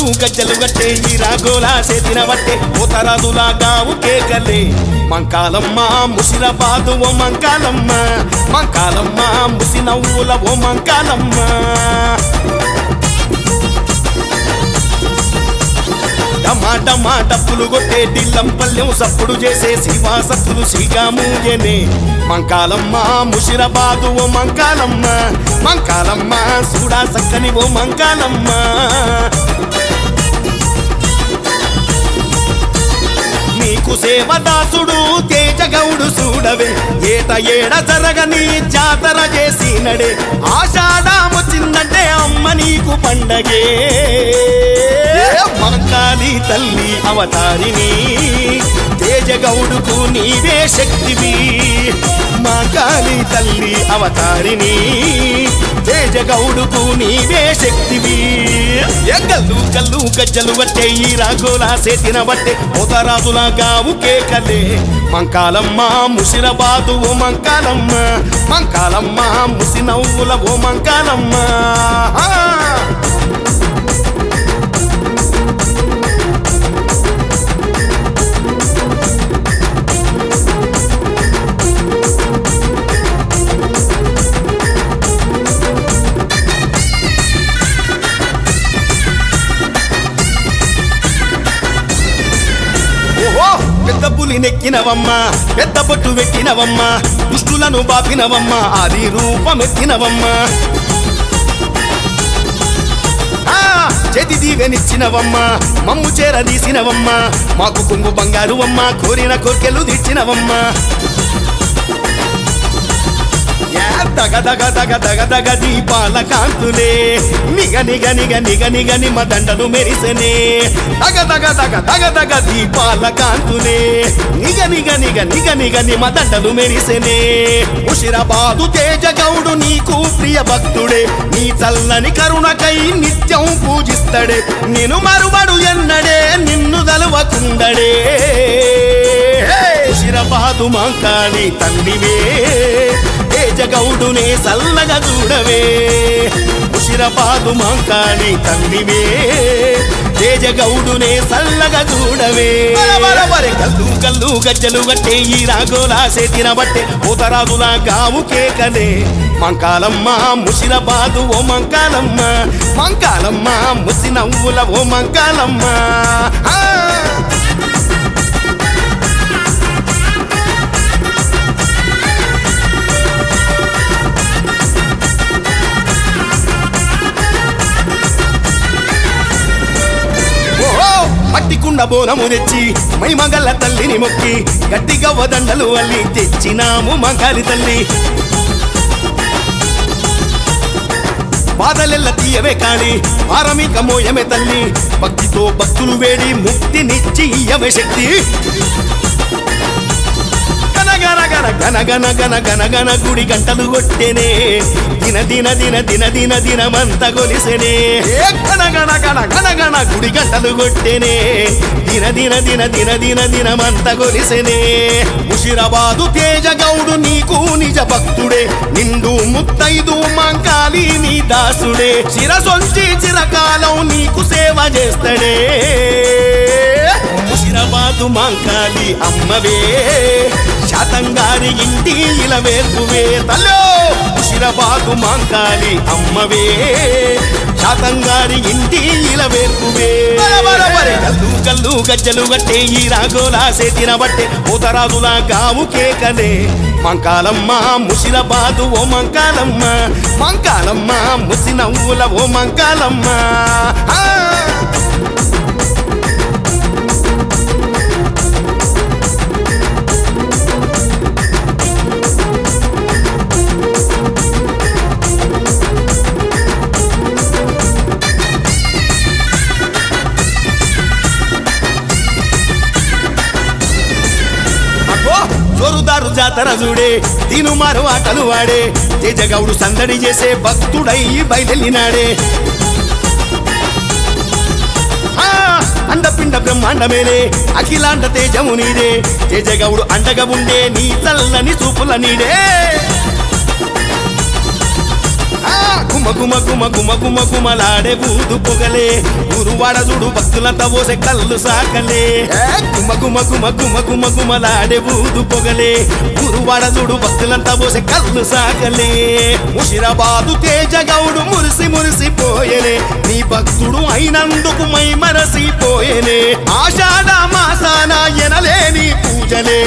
గజ్జలు గట్టే ఈ రాగోలా చేతిన బట్టే పోతరాజులా గావు కేకలే మంకాలమ్మ ముసిరాబాదు ఓ మంకాలమ్మ మంకాలమ్మ ముసి నవ్వుల ఓ మంకాలమ్మ టమాటమా డప్పులు కొట్టే దిల్లం పల్లెం సప్పుడు చేసే శివాసత్తులు శ్రీగామూయనే మంకాలమ్మ ముషిరాబాదు ఓ మంకాలమ్మ మంకాలమ్మ సూడా సక్కని ఓ మంకాలమ్మ నీకు సేవదాసుడు తేజగౌడు చూడవే ఏట ఏడ జరగని జాతర చేసినడే ఆషాఢమొచ్చిందంటే అమ్మ నీకు పండగే మంకాలి తల్లి అవతారిని తేజగౌడుకు నీవే శక్తివి మంకాలి తల్లి అవతారిని తేజగౌడుకు నీవే శక్తివి ఎగ్గల్లు కల్లు గజ్జలు బట్టే ఈ రాగోలా సేతిన బట్టే పోతరాజుల గావు కేకలే మంకాలమ్మ ముసిరబాదు ఓ మంకాలమ్మ మంకాలమ్మ ముసి నవ్వుల ఓ మంకాలమ్మ ఆ! ఓహో పెద్ద పులి నెక్కినవమ్మా పెద్ద బొట్టు వెక్కినవమ్మా దుష్టులను బాపినవమ్మా ఆది రూపమెత్తినవమ్మా ఆ, చేతి దీవెనిచ్చినవమ్మా మమ్ము చేరదీసినవమ్మా మాకు కొంగు బంగారు అమ్మ కోరిన కోర్కెలు తెచ్చినవమ్మా యా, దగ దగ దగ దగ దగ దీపాల కాంతులే నిగ నిగ నిగ నిగ నిగ నిమ దండలు మెరిసెనే దగ దగ దగ దగ దగ దీపాల కాంతులే నిగ నిగ నిగ నిగ నిగ నిమ దండలు మెరిసెనే ఉషిరబాదు తేజ గౌడు నీకు ప్రియ భక్తుడే నీ చల్లని కరుణకై నిత్యం పూజిస్తడే నిన్ను మరువడు ఎన్నడే నిన్ను దలువకుండడే ఉషిరబాదు మాంకాళి తండ్రివే తేజగౌడునే సల్లగా చూడవే ఉషిరపాదు మాంకాళి తండ్రివే తేజగౌడునే సల్లగా చూడవే బరబరబరే కల్లు కల్లు గజ్జలు గట్టే ఈ రాగోలా సేతిన బట్టే పోతరాజులా గావు కేకనే మంకాలమ్మ ముషిరబాదు ఓ మంకాలమ్మ మంకాలమ్మ ముసి నవ్వుల ఓ మంకాలమ్మ ఆ! ఓహో మట్టికుండ బోనము తెచ్చి మై మగల్ల తల్లిని మొక్కి గట్టిగా వదండలు అల్లి తెచ్చినాము మగాలి తల్లి బాధలెల్ల తీయవే కాళి పారమిక మోయమే తల్లి భక్తితో భక్తులు వేడి ముక్తినిచ్చి ఇయ్యవే శక్తి గన గన గన గన గన గన గన గన గుడి గంటలు కొట్టెనే దిన దిన దిన దిన దిన దినమంత గొలిసెనే ఏ గన గన గన గన గన గుడి గంటలు కొట్టెనే దిన దిన దిన దిన దిన దినమంత గొలిసెనే ముషిరాబాదు తేజ గౌడు నీకు నిజ భక్తుడే నిండు ముత్తైదు మంకాలి నీ దాసుడే శిరసొంచి చిరకాలం నీకు సేవ చేస్తాడే ముషిరాబాదు మాంకాలి అమ్మవే శాతంగారి ఇంటి ఇలవేర్పువే తల్లో ముషిరాబాదు మాంకాలి అమ్మవే శాతంగారి ఇంటి ఇలవేర్పువే కల్లు కల్లు గజ్జలు గట్టే ఈ రాగోలా సేతిన బట్టే పోతరాజులా గావు కేకలే మంకాలమ్మ ముషిరాబాదు ఓ మంకాలమ్మ మంకాలమ్మ ముసి నవ్వుల ఓ మంకాలమ్మ ఆ! అబ్బో జోరుదారు జాతర చూడే తినుమారు ఆటలు వాడే తేజగౌడు సందడి చేసే భక్తుడై బయలునాడే అండపిండ బ్రహ్మాండమేనే అఖిలాండ తేజము నీదే తేజగౌడు అండగా ఉండే నీ చల్లని చూపుల నీడే ఆ, గుమ గుమ గుమ గుమ గుమ గుమలాడే బూదు పొగలే గురువాడ చూడు భక్తులంతా పోసే కళ్ళు సాకలే ఏ, గుమ గుమ గుమ గుమ గుమ గుమలాడే బూదు పొగలే గురువాడ చూడు భక్తులంతా పోసే కళ్ళు సాకలే ముషిరాబాదు తేజ గౌడు మురిసి మురిసిపోయేనే నీ భక్తుడు అయినందుకు మై మరసిపోయేనే ఆషాఢ మాసాన ఎనలేని పూజలే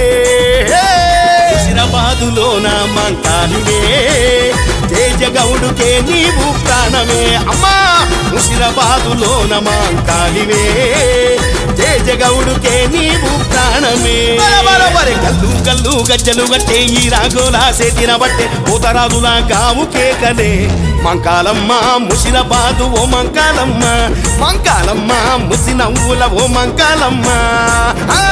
హుజరాబాదులోన మంకాలివే తేజ గౌడుకే నీవు ప్రాణమే అమ్మా ముషిరాబాదులోన మంకాలివే తేజ గౌడుకే నీవు ప్రాణమే బరబరబరే కల్లు కల్లు గజ్జలు గట్టే ఈ రాగోలా సేతిన బట్టే పోతరాజుల గాము కేకలే మంకాలమ్మ ముషిరాబాదు ఓ మంకాలమ్మ మంకాలమ్మ ముసి నవ్వుల ఓ మంకాలమ్మ ఆ